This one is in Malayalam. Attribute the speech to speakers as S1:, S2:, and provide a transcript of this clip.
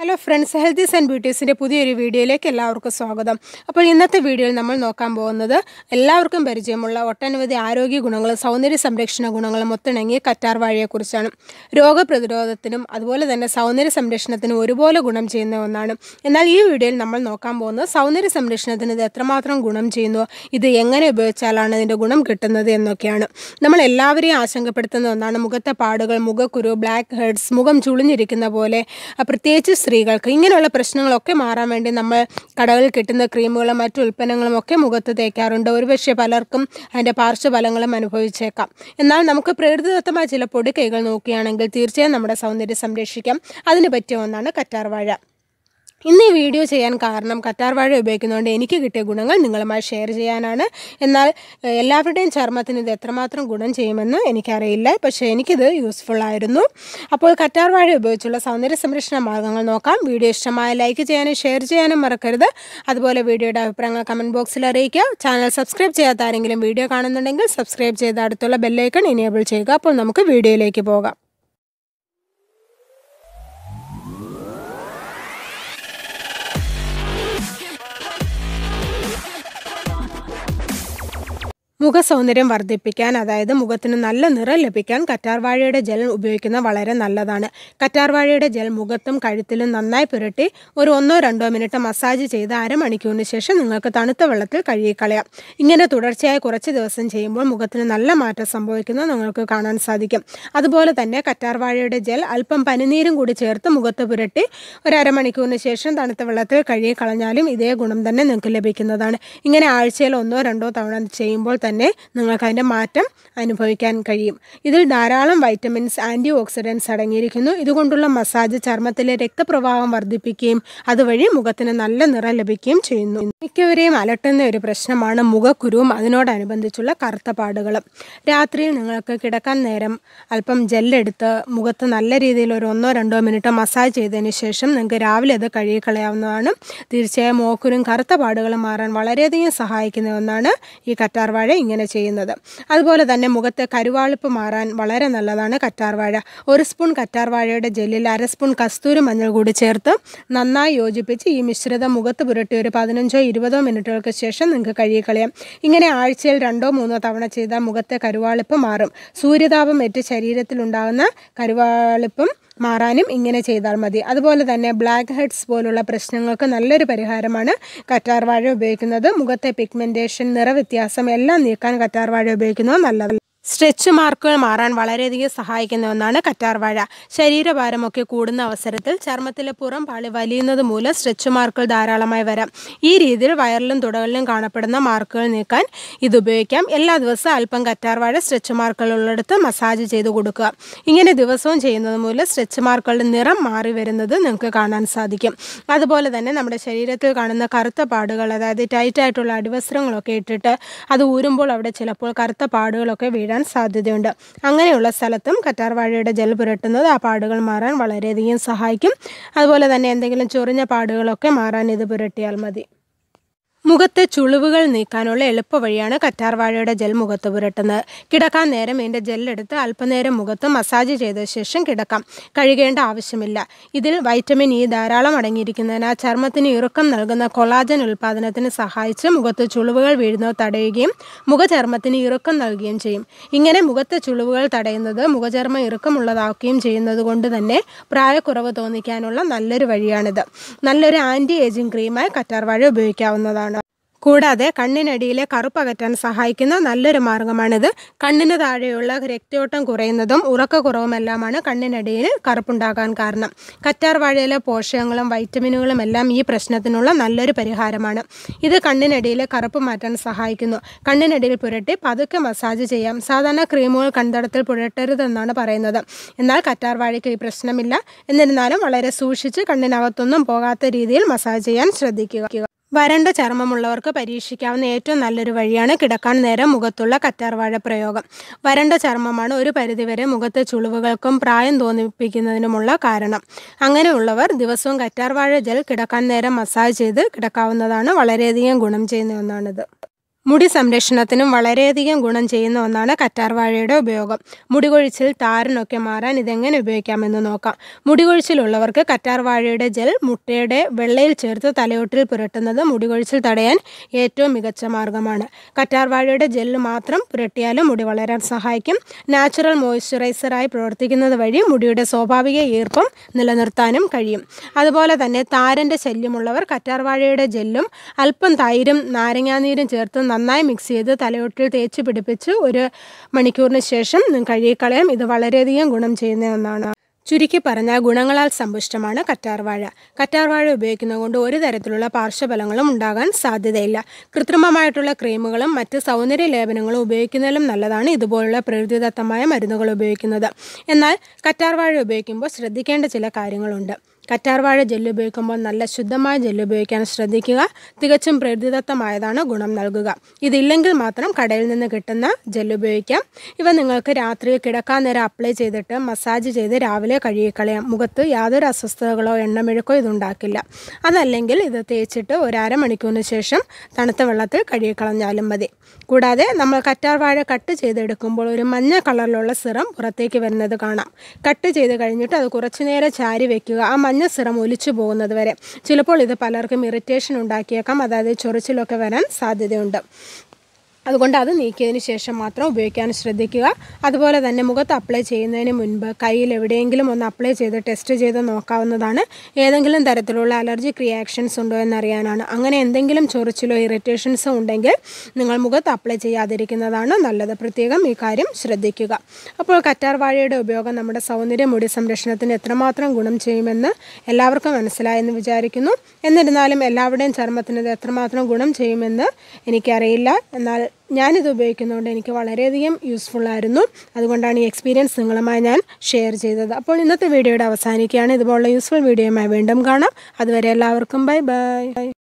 S1: ഹലോ ഫ്രണ്ട്സ് ഹെൽത്തീസ് ആൻഡ് ബ്യൂട്ടീസിൻ്റെ പുതിയൊരു വീഡിയോയിലേക്ക് എല്ലാവർക്കും സ്വാഗതം അപ്പോൾ ഇന്നത്തെ വീഡിയോയിൽ നമ്മൾ നോക്കാൻ പോകുന്നത് എല്ലാവർക്കും പരിചയമുള്ള ഒട്ടനവധി ആരോഗ്യ ഗുണങ്ങളും സൗന്ദര്യ സംരക്ഷണ ഗുണങ്ങളും ഒത്തിണങ്ങിയ കറ്റാർ വാഴയെക്കുറിച്ചാണ് രോഗപ്രതിരോധത്തിനും അതുപോലെ തന്നെ സൗന്ദര്യ സംരക്ഷണത്തിനും ഒരുപോലെ ഗുണം ചെയ്യുന്ന ഒന്നാണ് എന്നാൽ ഈ വീഡിയോയിൽ നമ്മൾ നോക്കാൻ പോകുന്നത് സൗന്ദര്യ സംരക്ഷണത്തിന് ഇത് എത്രമാത്രം ഗുണം ചെയ്യുന്നു ഇത് എങ്ങനെ ഉപയോഗിച്ചാലാണ് ഇതിൻ്റെ ഗുണം കിട്ടുന്നത് എന്നൊക്കെയാണ് നമ്മൾ എല്ലാവരെയും ആശങ്കപ്പെടുത്തുന്ന ഒന്നാണ് മുഖത്തെ പാടുകൾ മുഖക്കുരു ബ്ലാക്ക് ഹെഡ്സ് മുഖം ചുളിഞ്ഞിരിക്കുന്ന പോലെ ആ, പ്രത്യേകിച്ച് സ്ത്രീകൾക്ക് ഇങ്ങനെയുള്ള പ്രശ്നങ്ങളൊക്കെ മാറാൻ വേണ്ടി നമ്മൾ കടകളിൽ കിട്ടുന്ന ക്രീമുകളും മറ്റു ഉൽപ്പന്നങ്ങളും ഒക്കെ മുഖത്ത് തേക്കാറുണ്ട് ഒരുപക്ഷെ പലർക്കും അതിൻ്റെ പാർശ്വഫലങ്ങളും അനുഭവിച്ചേക്കാം എന്നാൽ നമുക്ക് പ്രകൃതിദത്തമായ ചില പൊടിക്കൈകൾ നോക്കുകയാണെങ്കിൽ തീർച്ചയായും നമ്മുടെ സൗന്ദര്യം സംരക്ഷിക്കാം അതിന് പറ്റിയ ഒന്നാണ് കറ്റാർ വാഴ ഇന്ന് ഈ വീഡിയോ ചെയ്യാൻ കാരണം കറ്റാർ വാഴ ഉപയോഗിക്കുന്നതുകൊണ്ട് എനിക്ക് കിട്ടിയ ഗുണങ്ങൾ നിങ്ങളുമായി ഷെയർ ചെയ്യാനാണ് എന്നാൽ ഏഹ്, എല്ലാവരുടെയും ചർമ്മത്തിന് ഇത് എത്രമാത്രം ഗുണം ചെയ്യുമെന്ന് എനിക്കറിയില്ല പക്ഷേ എനിക്കിത് യൂസ്ഫുൾ ആയിരുന്നു അപ്പോൾ കറ്റാർ വാഴ ഉപയോഗിച്ചുള്ള സൗന്ദര്യ സംരക്ഷണ മാർഗ്ഗങ്ങൾ നോക്കാം വീഡിയോ ഇഷ്ടമായ ലൈക്ക് ചെയ്യാനും ഷെയർ ചെയ്യാനും മറക്കരുത് അതുപോലെ വീഡിയോയുടെ അഭിപ്രായങ്ങൾ കമൻറ്റ് ബോക്സിൽ അറിയിക്കുക ചാനൽ സബ്സ്ക്രൈബ് ചെയ്യാത്ത ആരെങ്കിലും വീഡിയോ കാണുന്നുണ്ടെങ്കിൽ സബ്സ്ക്രൈബ് ചെയ്ത് അടുത്തുള്ള ബെല്ലൈക്കൺ എനേബിൾ ചെയ്യുക അപ്പോൾ നമുക്ക് വീഡിയോയിലേക്ക് പോകാം മുഖ സൗന്ദര്യം വർദ്ധിപ്പിക്കാൻ അതായത് മുഖത്തിന് നല്ല നിറം ലഭിക്കാൻ കറ്റാർവാഴയുടെ ജെൽ ഉപയോഗിക്കുന്നത് വളരെ നല്ലതാണ് കറ്റാർവാഴയുടെ ജെൽ മുഖത്തും കഴുത്തിലും നന്നായി പുരട്ടി ഒരു ഒന്നോ രണ്ടോ മിനിറ്റ് മസാജ് ചെയ്ത് അരമണിക്കൂറിന് ശേഷം നിങ്ങൾക്ക് തണുത്ത വെള്ളത്തിൽ കഴുകിക്കളയാം ഇങ്ങനെ തുടർച്ചയായി കുറച്ച് ദിവസം ചെയ്യുമ്പോൾ മുഖത്തിന് നല്ല മാറ്റം സംഭവിക്കുന്നത് നിങ്ങൾക്ക് കാണാൻ സാധിക്കും അതുപോലെ തന്നെ കറ്റാർവാഴയുടെ ജെൽ അല്പം പനിനീരും കൂടി ചേർത്ത് മുഖത്ത് പുരട്ടി ഒരു അരമണിക്കൂറിന് ശേഷം തണുത്ത വെള്ളത്തിൽ കഴുകി കളഞ്ഞാലും ഇതേ ഗുണം തന്നെ നിങ്ങൾക്ക് ലഭിക്കുന്നതാണ് ഇങ്ങനെ ആഴ്ചയിൽ ഒന്നോ രണ്ടോ തവണ ചെയ്യുമ്പോൾ തന്നെ നിങ്ങൾക്ക് അതിൻ്റെ മാറ്റം അനുഭവിക്കാൻ കഴിയും ഇതിൽ ധാരാളം വൈറ്റമിൻസ് ആൻറ്റി ഓക്സിഡൻസ് അടങ്ങിയിരിക്കുന്നു ഇതുകൊണ്ടുള്ള മസാജ് ചർമ്മത്തിലെ രക്തപ്രവാഹം വർദ്ധിപ്പിക്കുകയും അതുവഴി മുഖത്തിന് നല്ല നിറം ലഭിക്കുകയും ചെയ്യുന്നു മിക്കവരെയും അലട്ടുന്ന ഒരു പ്രശ്നമാണ് മുഖക്കുരുവും അതിനോടനുബന്ധിച്ചുള്ള കറുത്ത പാടുകളും രാത്രിയിൽ നിങ്ങൾക്ക് കിടക്കാൻ നേരം അല്പം ജെല്ലെടുത്ത് മുഖത്ത് നല്ല രീതിയിൽ ഒരു ഒന്നോ രണ്ടോ മിനിറ്റ് മസാജ് ചെയ്തതിന് ശേഷം നിങ്ങൾക്ക് രാവിലെ അത് കഴുകിക്കളയാവുന്നതാണ് തീർച്ചയായും മോക്കുരും കറുത്ത പാടുകളും മാറാൻ വളരെയധികം സഹായിക്കുന്ന ഒന്നാണ് ഈ കറ്റാർവാഴ ഇങ്ങനെ ചെയ്യുന്നത് അതുപോലെ തന്നെ മുഖത്തെ കരുവാളിപ്പ് മാറാൻ വളരെ നല്ലതാണ് കറ്റാർവാഴ ഒരു സ്പൂൺ കറ്റാർവാഴയുടെ ജെല്ലിൽ അര സ്പൂൺ കസ്തൂരി മഞ്ഞൾ കൂടി ചേർത്ത് നന്നായി യോജിപ്പിച്ച് ഈ മിശ്രിതം മുഖത്ത് പുരട്ടി ഒരു പതിനഞ്ചോ ഇരുപതോ മിനിറ്റുകൾക്ക് ശേഷം നിങ്ങൾക്ക് കഴുകിക്കളയാം ഇങ്ങനെ ആഴ്ചയിൽ രണ്ടോ മൂന്നോ തവണ ചെയ്താൽ മുഖത്തെ കരുവാളിപ്പ് മാറും സൂര്യതാപം ഏറ്റ് ശരീരത്തിലുണ്ടാകുന്ന കരുവാളിപ്പും മാറാനും ഇങ്ങനെ ചെയ്താൽ മതി അതുപോലെ തന്നെ ബ്ലാക്ക് ഹെഡ്സ് പോലുള്ള പ്രശ്നങ്ങൾക്ക് നല്ലൊരു പരിഹാരമാണ് കറ്റാർവാഴ ഉപയോഗിക്കുന്നത് മുഖത്തെ പിഗ്മെൻറ്റേഷൻ നിറവ്യത്യാസം എല്ലാം നീക്കാൻ കറ്റാർവാഴ ഉപയോഗിക്കുന്നത് നല്ലത് സ്ട്രെച്ച് മാർക്കുകൾ മാറാൻ വളരെയധികം സഹായിക്കുന്ന ഒന്നാണ് കറ്റാർവാഴ ശരീരഭാരമൊക്കെ കൂടുന്ന അവസരത്തിൽ ചർമ്മത്തിലെ പുറം പാളി വലിയുന്നത് മൂലം സ്ട്രെച്ച് മാർക്കുകൾ ധാരാളമായി വരാം ഈ രീതിയിൽ വയറിലും തുടകളിലും കാണപ്പെടുന്ന മാർക്കുകൾ നീക്കാൻ ഇത് ഉപയോഗിക്കാം എല്ലാ ദിവസവും അല്പം കറ്റാർവാഴ സ്ട്രെച്ച് മാർക്കുകൾ ഉള്ളിടത്ത് മസാജ് ചെയ്ത് കൊടുക്കുക ഇങ്ങനെ ദിവസവും ചെയ്യുന്നത് മൂലം സ്ട്രെച്ച് മാർക്കുകളുടെ നിറം മാറി വരുന്നത് നിങ്ങൾക്ക് കാണാൻ സാധിക്കും അതുപോലെ തന്നെ നമ്മുടെ ശരീരത്തിൽ കാണുന്ന കറുത്ത പാടുകൾ അതായത് ടൈറ്റായിട്ടുള്ള അടിവസ്ത്രങ്ങളൊക്കെ ഇട്ടിട്ട് അത് ഊരുമ്പോൾ അവിടെ ചിലപ്പോൾ കറുത്ത പാടുകളൊക്കെ വീഴാൻ സാധ്യതയുണ്ട് അങ്ങനെയുള്ള സ്ഥലത്തും കറ്റാർവാഴയുടെ ജെൽ പുരട്ടുന്നത് ആ പാടുകൾ മാറാൻ വളരെയധികം സഹായിക്കും അതുപോലെ തന്നെ എന്തെങ്കിലും ചൊറിഞ്ഞ പാടുകളൊക്കെ മാറാൻ ഇത് പുരട്ടിയാൽ മതി മുഖത്തെ ചുളിവുകൾ നീക്കാനുള്ള എളുപ്പവഴിയാണ് കറ്റാർവാഴയുടെ ജെൽ മുഖത്ത് പുരട്ടുന്നത് കിടക്കാൻ നേരം ഇതിൻ്റെ ജെല്ലെടുത്ത് അല്പനേരം മുഖത്ത് മസാജ് ചെയ്ത ശേഷം കിടക്കാം കഴുകേണ്ട ആവശ്യമില്ല ഇതിൽ വൈറ്റമിൻ ഇ ധാരാളം അടങ്ങിയിരിക്കുന്നതിനാൽ ചർമ്മത്തിന് ഇറുക്കം നൽകുന്ന കൊളാജൻ ഉൽപ്പാദനത്തിന് സഹായിച്ച് മുഖത്ത് ചുളിവുകൾ വീഴുന്നത് തടയുകയും മുഖചർമ്മത്തിന് ഇറുക്കം നൽകുകയും ചെയ്യും ഇങ്ങനെ മുഖത്തെ ചുളിവുകൾ തടയുന്നത് മുഖചർമ്മം ഇറുക്കമുള്ളതാക്കുകയും ചെയ്യുന്നത് കൊണ്ട് തന്നെ പ്രായക്കുറവ് തോന്നിക്കാനുള്ള നല്ലൊരു വഴിയാണിത് നല്ലൊരു ആൻറ്റി ഏജിങ് ക്രീമായി കറ്റാർവാഴ ഉപയോഗിക്കാവുന്നതാണ് കൂടാതെ കണ്ണിനടിയിലെ കറുപ്പ് അകറ്റാൻ സഹായിക്കുന്ന നല്ലൊരു മാർഗമാണിത് കണ്ണിന് താഴെയുള്ള രക്തയോട്ടം കുറയുന്നതും ഉറക്കക്കുറവുമെല്ലാമാണ് കണ്ണിനടിയിൽ കറുപ്പുണ്ടാകാൻ കാരണം കറ്റാർ വാഴയിലെ പോഷകങ്ങളും വൈറ്റമിനുകളും എല്ലാം ഈ പ്രശ്നത്തിനുള്ള നല്ലൊരു പരിഹാരമാണ് ഇത് കണ്ണിനടിയിലെ കറുപ്പ് മാറ്റാൻ സഹായിക്കുന്നു കണ്ണിനടിയിൽ പുരട്ടി പതുക്കെ മസാജ് ചെയ്യാം സാധാരണ ക്രീമുകൾ കൺതടത്തിൽ പുരട്ടരുതെന്നാണ് പറയുന്നത് എന്നാൽ കറ്റാർ വാഴയ്ക്ക് ഈ പ്രശ്നമില്ല എന്നിരുന്നാലും വളരെ സൂക്ഷിച്ച് കണ്ണിനകത്തൊന്നും പോകാത്ത രീതിയിൽ മസാജ് ചെയ്യാൻ ശ്രദ്ധിക്കുക വരണ്ട ചർമ്മമുള്ളവർക്ക് പരീക്ഷിക്കാവുന്ന ഏറ്റവും നല്ലൊരു വഴിയാണ് കിടക്കാൻ നേരം മുഖത്തുള്ള കറ്റാർവാഴ പ്രയോഗം വരണ്ട ചർമ്മമാണ് ഒരു പരിധിവരെ മുഖത്തെ ചുളിവുകൾക്കും പ്രായം തോന്നിപ്പിക്കുന്നതിനുമുള്ള കാരണം അങ്ങനെയുള്ളവർ ദിവസവും കറ്റാർവാഴ ജെൽ കിടക്കാൻ നേരം മസാജ് ചെയ്ത് കിടക്കാവുന്നതാണ് വളരെയധികം ഗുണം ചെയ്യുന്ന ഒന്നാണിത് മുടി സംരക്ഷണത്തിനും വളരെയധികം ഗുണം ചെയ്യുന്ന ഒന്നാണ് കറ്റാർവാഴയുടെ ഉപയോഗം മുടി കൊഴിച്ചിൽ താരനൊക്കെ മാറാൻ ഇതെങ്ങനെ ഉപയോഗിക്കാമെന്ന് നോക്കാം മുടി കൊഴിച്ചിലുള്ളവർക്ക് കറ്റാർവാഴയുടെ ജെൽ മുട്ടയുടെ വെള്ളയിൽ ചേർത്ത് തലയോട്ടിൽ പുരട്ടുന്നത് മുടി കൊഴിച്ചിൽ തടയാൻ ഏറ്റവും മികച്ച മാർഗ്ഗമാണ് കറ്റാർവാഴയുടെ ജെല്ല് മാത്രം പുരട്ടിയാലും മുടി വളരാൻ സഹായിക്കും നാച്ചുറൽ മോയ്സ്ചറൈസറായി പ്രവർത്തിക്കുന്നത് വഴി മുടിയുടെ സ്വാഭാവിക ഈർപ്പം നിലനിർത്താനും കഴിയും അതുപോലെ തന്നെ താരൻ്റെ ശല്യമുള്ളവർ കറ്റാർവാഴയുടെ ജെല്ലും അല്പം തൈരും നാരങ്ങാനീരും ചേർത്ത് നന്നായി മിക്സ് ചെയ്ത് തലയോട്ടിൽ തേച്ച് പിടിപ്പിച്ച് ഒരു മണിക്കൂറിന് ശേഷം കഴുകിക്കളയാം ഇത് വളരെയധികം ഗുണം ചെയ്യുന്ന ഒന്നാണ് ചുരുക്കി പറഞ്ഞാൽ ഗുണങ്ങളാൽ സമ്പുഷ്ടമാണ് കറ്റാർവാഴ കറ്റാർവാഴ ഉപയോഗിക്കുന്നത് കൊണ്ട് ഒരു തരത്തിലുള്ള പാർശ്വഫലങ്ങളും ഉണ്ടാകാൻ സാധ്യതയില്ല കൃത്രിമമായിട്ടുള്ള ക്രീമുകളും മറ്റ് സൗന്ദര്യ ലേപനങ്ങളും ഉപയോഗിക്കുന്നതിലും നല്ലതാണ് ഇതുപോലുള്ള പ്രകൃതിദത്തമായ മരുന്നുകൾ ഉപയോഗിക്കുന്നത് എന്നാൽ കറ്റാർവാഴ ഉപയോഗിക്കുമ്പോൾ ശ്രദ്ധിക്കേണ്ട ചില കാര്യങ്ങളുണ്ട് കറ്റാർവാഴ ജെല്ല് ഉപയോഗിക്കുമ്പോൾ നല്ല ശുദ്ധമായ ജെല്ല് ഉപയോഗിക്കാൻ ശ്രദ്ധിക്കുക തികച്ചും പ്രകൃതിദത്തമായതാണ് ഗുണം നൽകുക ഇതില്ലെങ്കിൽ മാത്രം കടയിൽ നിന്ന് കിട്ടുന്ന ജെല്ല് ഉപയോഗിക്കാം ഇവ നിങ്ങൾക്ക് രാത്രി കിടക്കാൻ നേരം അപ്ലൈ ചെയ്തിട്ട് മസാജ് ചെയ്ത് രാവിലെ കഴുകിക്കളയാം മുഖത്ത് യാതൊരു അസ്വസ്ഥതകളോ എണ്ണമെഴുക്കോ ഇതുണ്ടാക്കില്ല അതല്ലെങ്കിൽ ഇത് തേച്ചിട്ട് ഒരു അരമണിക്കൂറിന് ശേഷം തണുത്ത വെള്ളത്തിൽ കഴുകിക്കളഞ്ഞാലും മതി കൂടാതെ നമ്മൾ കറ്റാർവാഴ കട്ട് ചെയ്തെടുക്കുമ്പോൾ ഒരു മഞ്ഞ കളറിലുള്ള സിറം പുറത്തേക്ക് വരുന്നത് കാണാം കട്ട് ചെയ്ത് കഴിഞ്ഞിട്ട് അത് കുറച്ചു നേരം ചാരി വെക്കുക ആ മഞ്ഞ സിറം ഒലിച്ചു പോകുന്നത് വരെ ചിലപ്പോൾ ഇത് പലർക്കും ഇറിറ്റേഷൻ ഉണ്ടാക്കിയേക്കാം അതായത് ചൊറിച്ചിലൊക്കെ വരാൻ സാധ്യതയുണ്ട് അതുകൊണ്ട് അത് നീക്കിയതിന് ശേഷം മാത്രം ഉപയോഗിക്കാൻ ശ്രദ്ധിക്കുക അതുപോലെ തന്നെ മുഖത്ത് അപ്ലൈ ചെയ്യുന്നതിന് മുൻപ് കയ്യിൽ എവിടെയെങ്കിലും ഒന്ന് അപ്ലൈ ചെയ്ത് ടെസ്റ്റ് ചെയ്ത് നോക്കാവുന്നതാണ് ഏതെങ്കിലും തരത്തിലുള്ള അലർജിക് റിയാക്ഷൻസ് ഉണ്ടോ എന്നറിയാനാണ് അങ്ങനെ എന്തെങ്കിലും ചൊറിച്ചിലോ ഇറിറ്റേഷൻസോ ഉണ്ടെങ്കിൽ നിങ്ങൾ മുഖത്ത് അപ്ലൈ ചെയ്യാതിരിക്കുന്നതാണ് നല്ലത് പ്രത്യേകം ഈ കാര്യം ശ്രദ്ധിക്കുക അപ്പോൾ കറ്റാർ വാഴയുടെ ഉപയോഗം നമ്മുടെ സൗന്ദര്യ മുടി സംരക്ഷണത്തിന് എത്രമാത്രം ഗുണം ചെയ്യുമെന്ന് എല്ലാവർക്കും മനസ്സിലായെന്ന് വിചാരിക്കുന്നു എന്നിരുന്നാലും എല്ലാവരുടെയും ചർമ്മത്തിന് ഇത് എത്രമാത്രം ഗുണം ചെയ്യുമെന്ന് എനിക്കറിയില്ല എന്നാൽ ഞാനിത് ഉപയോഗിക്കുന്നതുകൊണ്ട് എനിക്ക് വളരെയധികം യൂസ്ഫുൾ ആയിരുന്നു അതുകൊണ്ടാണ് ഈ എക്സ്പീരിയൻസ് നിങ്ങളുമായി ഞാൻ ഷെയർ ചെയ്തത് അപ്പോൾ ഇന്നത്തെ വീഡിയോയുടെ അവസാനിക്കുകയാണ് ഇതുപോലുള്ള യൂസ്ഫുൾ വീഡിയോയുമായി വീണ്ടും കാണാം അതുവരെ എല്ലാവർക്കും ബൈ ബൈ